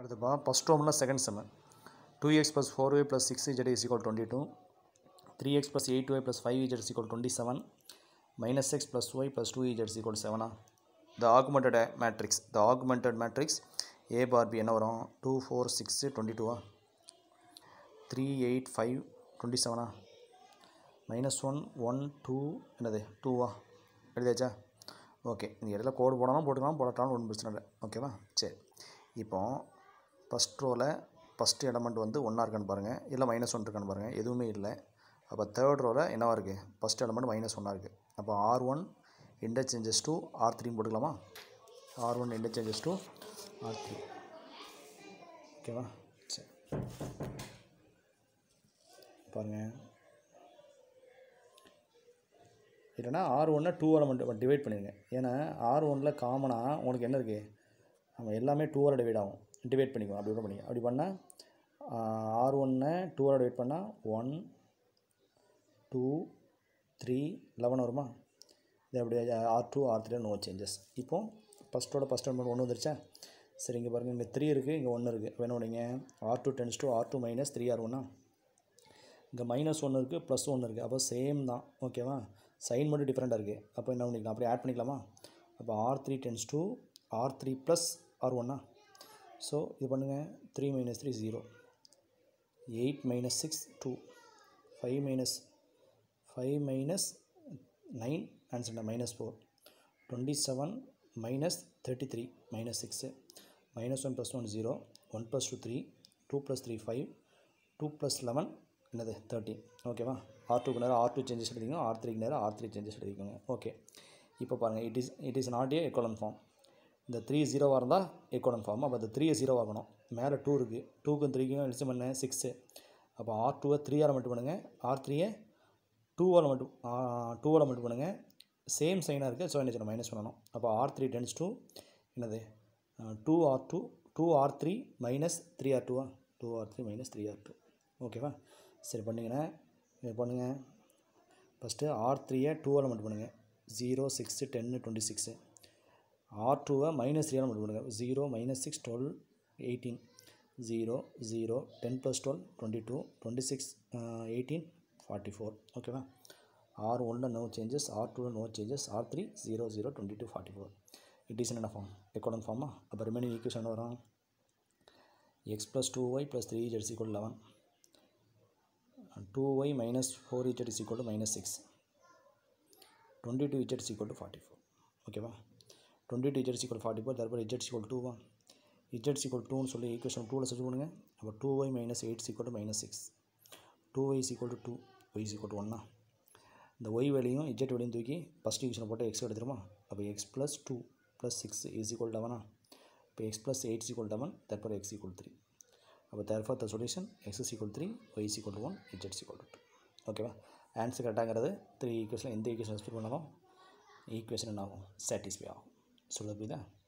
அடுத்துப்பா first ரோம்னா second செம்மு two X plus four Y plus six Z is equal twenty two three X plus eight Y plus five Z is equal twenty seven minus X plus Y plus two Z is equal செவனா the augmented matrix the augmented matrix A bar B என்ன வரும் two four six twenty டூவா three eight five twenty செவனா minus one one two என்னது டூவா எழுதியாச்சா okay இந்த இடத்துல கோடு போடணும் போட்டுக்கலாம் போடட்டாலும் ஒன்றும் பிரச்சனை இல்லை ஓகேவா சரி இப்போ ஃபஸ்ட் ரோவில் ஃபஸ்ட்டு எலமெண்ட் வந்து ஒன்றா இருக்கான்னு பாருங்கள் இல்லை மைனஸ் ஒன் இருக்கான்னு பாருங்கள் எதுவுமே இல்லை அப்போ தேர்ட் ரோவில் என்னவா இருக்குது ஃபஸ்ட் எலமெண்ட் மைனஸ் ஒன்றா இருக்குது அப்போ R one interchanges to R த்ரீன்னு போட்டுக்கலாமா R one interchanges to R three ஓகேவா சரி பாருங்கள் இல்லைனா ஆர் ஒன்னை டூ எலமெண்ட் டிவைட் பண்ணிடுங்க ஏன்னா ஆர் ஒனில் காமனாக உங்களுக்கு என்ன இருக்குது நம்ம எல்லாமே டூவால் டிவைட் ஆகும் டிவைட் பண்ணிக்குவோம் அப்படி கூட பண்ணிக்க அப்படி பண்ணால் ஆர் ஒன்னை டூவால் டிவைட் பண்ணால் ஒன் டூ த்ரீ லெவன் வருமா இது அப்படி R two R three no changes இப்போது ஃபஸ்ட்டோட ஃபஸ்ட் எலமெண்ட் ஒன்று வந்துருச்சா சரி இங்கே பாருங்கள் இங்கே த்ரீ இருக்குது இங்கே ஒன்று இருக்குது வேணும்னீங்க R two tends to R two minus three R ஒன்னா இங்கே மைனஸ் ஒன்று இருக்குது ப்ளஸ் ஒன்று இருக்குது அப்போ சேம் தான் ஓகேவா சைன் மட்டும் டிஃப்ரெண்ட்டாக இருக்குது அப்போ என்ன பண்ணிக்கலாம் அப்படியே ஆட் பண்ணிக்கலாமா அப்போ R three tends to R three plus R ஒன்னா ஸோ இது பண்ணுங்கள் three minus three zero eight minus six two five minus five minus nine answer minus four twenty seven minus thirty three minus six minus one plus one zero one plus two three two plus three five two plus eleven என்னது thirteen ஓகேவா R டூக்கு நேரம் R two changes எழுதிக்கோங்க R த்ரீக்கு நேரம் R three changes எழுதிக்கோங்க okay இப்போ பாருங்கள் it is it is not a echelon form இந்த த்ரீ ஜீரோவாக இருந்தால் எக்கோலன் ஃபார்ம் அப்போ அந்த த்ரீ ஜீரோ ஆகணும் மேலே டூ இருக்குது டூக்கும் த்ரீக்கும் எலிச்சு பண்ண சிக்ஸு அப்போ ஆர் டூவை த்ரீயால் மட்டும் பண்ணுங்கள் ஆர் த்ரீயை டூவால் மட்டும் டூவால் மட்டும் பண்ணுங்கள் சேம் சைனாக இருக்குது ஸோ என்ன செய்யணும் மைனஸ் பண்ணணும் அப்போ ஆர் த்ரீ டென்ஸ் டூ என்னது two R two two R three minus three R டூவா two R three minus three R two ஓகேவா சரி பண்ணிங்கன்னா இது பண்ணுங்கள் ஃபஸ்ட்டு ஆர் த்ரீயை டூவால் மட்டும் பண்ணுங்கள் ஜீரோ சிக்ஸு டென்னு டுவெண்ட்டி சிக்ஸு ஆர் டூவை மைனஸ் த்ரீயால் மட்டும் பண்ணுங்கள் zero minus six twelve eighteen zero zero ten plus twelve twenty two twenty six eighteen forty four ஓகேவா ஆர் ஒன்னில் நோ சேஞ்சஸ் ஆர் டூவில் no changes R three zero zero twenty two forty four it is என்ன form எக்கோடன் ஃபார்மா அப்போ remaining equation வரும் X plus two Y plus three ஜெட்ஸ் equal eleven two Y minus four Z is equal to minus six twenty two Z is equal to forty four ஓகேவா twenty two Z equal forty four தற்போது Z equal டூவா Z equal டூன்னு சொல்லி equation டூவில் சர்ச் பண்ணுங்கள் அப்போ two Y minus eight equal to minus six two Y equal to two Y equal to ஒன்னா இந்த ஒய் வேலையும் இஜெட் வேலையும் தூக்கி ஃபஸ்ட் ஈக்குவேஷன் போட்டு எக்ஸ் எடுத்துருமா அப்போ X plus two plus six is equal லெவனா இப்போ X plus eight equal eleven தற்போது எக்ஸ் ஈக்குவல் த்ரீ அப்போ therefore the solution X is equal three Y is equal to one Z equal to two ஓகேவா answer கரெக்டாங்கிறது three equation எந்த equation explain பண்ணாலும் equation என்ன ஆகும் சாட்டிஸ்ஃபை ஆகும் சொல்ல புரியுதா